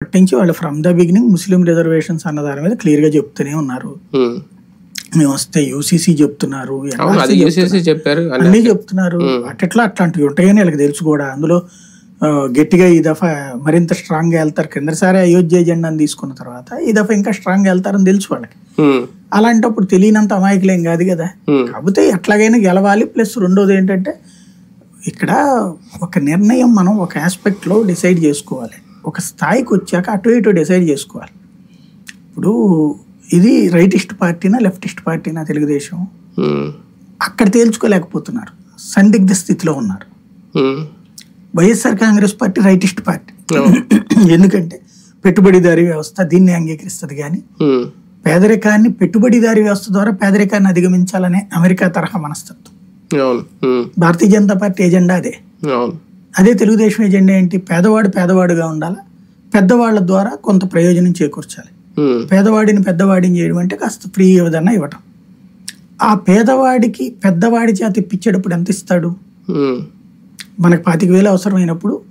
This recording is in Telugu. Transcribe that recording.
అప్పటి నుంచి వాళ్ళు from the beginning Muslim reservations అన్న దాని మీద క్లియర్ గా చెప్తూనే ఉన్నారు ఉమ్. మేము వస్తే యూసీసీ చెప్తున్నారు అవును అది యూసీసీ చెప్పారు అన్ని- అన్నీ చెప్తున్నారు అట్లా అట్లాంటివి ఉంటాయని వీళ్ళకి తెలుసు కూడా అందులో ఆ, గట్టిగా ఈ దఫా మరింత స్ట్రాంగ్ గా వెళ్తారు కిందసారి అయోధ్య ఎజెండాని తీసుకున్న తర్వాత ఈ దఫా ఇంకా స్ట్రాంగ్ గా వెళ్తారని తెలుసు వాళ్ళకి ఉమ్. అలాంటప్పుడు తెలియనంత అమాయకులేం కాదు కదా ఉమ్. కాకపోతే ఎట్లాగైనా గెలవాలి ప్లస్ రెండోది ఏంటంటే ఇక్కడ ఒక నిర్ణయం మనం ఒక ఆస్పెక్ట్లో డిసైడ్ చేసుకోవాలి ఒక స్థాయికి వచ్చాక అటు ఇటు డిసైడ్ చేసుకోవాలి ఇప్పుడు ఇది రైటిస్ట్ పార్టీనా లెఫ్టిస్ట్ పార్టీనా తెలుగుదేశం ఉమ్. అక్కడ తేల్చుకోలేకపోతున్నారు సందిగ్ధ స్థితిలో ఉన్నారు um. YSR Congress party rightist party అవును. ఎందుకంటే పెట్టుబడిదారీ వ్యవస్థ దీన్ని అంగీకరిస్తుంది కానీ ఉమ్. పేదరికాన్ని పెట్టుబడిదారీ వ్యవస్థ ద్వారా పేదరికాన్ని అధిగమించాలనే అమెరికా తరహా మనస్తత్వం అవును um. Bharatiya Janata party agenda అదే అవును అదే తెలుగుదేశం ఎజెండా ఏంటి పేదవాడు పేదవాడుగా ఉండాలి పెద్దవాళ్ళ ద్వారా కొంత ప్రయోజనం చేకూర్చాలి ఉమ్. పేదవాడిని పెద్దవాడిని చేయడం అంటే కాస్త ఫ్రీ ఏదన్నా ఇవ్వటం ఆ పేదవాడికి పెద్దవాడి చేత ఇప్పించేటప్పుడు ఎంత ఇస్తాడు ఉమ్. మనకు పాతిక వేలు అవసరమైనప్పుడు